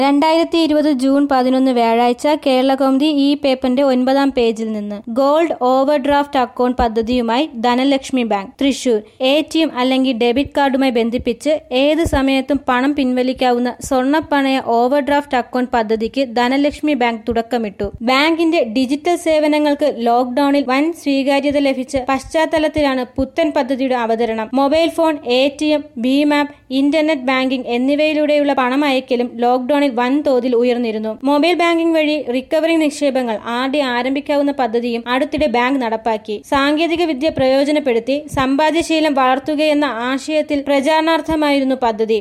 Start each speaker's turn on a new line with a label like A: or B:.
A: രണ്ടായിരത്തി ഇരുപത് ജൂൺ പതിനൊന്ന് വ്യാഴാഴ്ച കേരള കൗമുദി ഈ പേപ്പറിന്റെ ഒൻപതാം പേജിൽ നിന്ന് ഗോൾഡ് ഓവർ ഡ്രാഫ്റ്റ് അക്കൗണ്ട് പദ്ധതിയുമായി Dhanalakshmi bank Thrissur A T M അല്ലെങ്കിൽ ഡെബിറ്റ് കാർഡുമായി ബന്ധിപ്പിച്ച് ഏത് സമയത്തും പണം പിൻവലിക്കാവുന്ന സ്വർണ്ണപ്പണയ ഓവർ ഡ്രാഫ്റ്റ് അക്കൗണ്ട് പദ്ധതിക്ക് ധനലക്ഷ്മി ബാങ്ക് തുടക്കമിട്ടു ബാങ്കിന്റെ ഡിജിറ്റൽ സേവനങ്ങൾക്ക് ലോക്ഡൌണിൽ വൻ സ്വീകാര്യത ലഭിച്ച പശ്ചാത്തലത്തിലാണ് പുത്തൻ പദ്ധതിയുടെ അവതരണം mobile phone A T M ഭീം ആപ്പ് ഇന്റർനെറ്റ് ബാങ്കിംഗ് എന്നിവയിലൂടെയുള്ള പണമയക്കലും ലോക്ഡൌണിൽ വൻതോതിൽ ഉയർന്നിരുന്നു മൊബൈൽ ബാങ്കിംഗ് വഴി റിക്കവറി നിക്ഷേപങ്ങൾ ആദ്യം ആരംഭിക്കാവുന്ന പദ്ധതിയും അടുത്തിടെ ബാങ്ക് നടപ്പാക്കി സാങ്കേതിക വിദ്യ പ്രയോജനപ്പെടുത്തി സമ്പാദ്യശീലം വളർത്തുകയെന്ന ആശയത്തിൽ പ്രചാരണാർത്ഥമായിരുന്നു പദ്ധതി